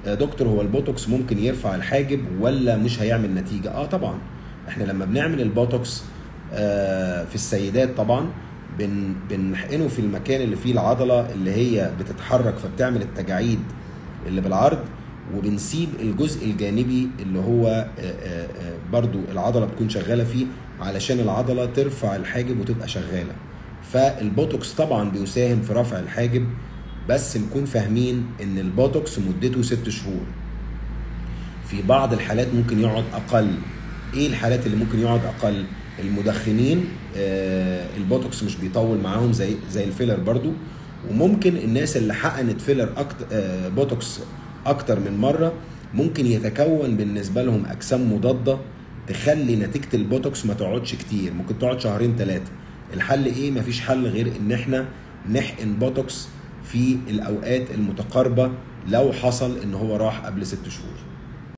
آه، دكتور هو البوتوكس ممكن يرفع الحاجب ولا مش هيعمل نتيجه اه طبعا احنا لما بنعمل البوتوكس آه، في السيدات طبعا بن بنحقنه في المكان اللي فيه العضله اللي هي بتتحرك فبتعمل التجاعيد اللي بالعرض وبنسيب الجزء الجانبي اللي هو آه، آه، آه، برضو العضله بتكون شغاله فيه علشان العضله ترفع الحاجب وتبقى شغاله فالبوتوكس طبعا بيساهم في رفع الحاجب بس نكون فاهمين ان البوتوكس مدته ست شهور في بعض الحالات ممكن يقعد اقل ايه الحالات اللي ممكن يقعد اقل المدخنين آه البوتوكس مش بيطول معاهم زي زي الفيلر برضو وممكن الناس اللي حقنت فيلر أكتر آه بوتوكس اكتر من مره ممكن يتكون بالنسبه لهم اجسام مضاده تخلي نتيجه البوتوكس ما تقعدش كتير ممكن تقعد شهرين ثلاثه الحل ايه مفيش حل غير ان احنا نحقن بوتوكس في الاوقات المتقاربه لو حصل ان هو راح قبل ست شهور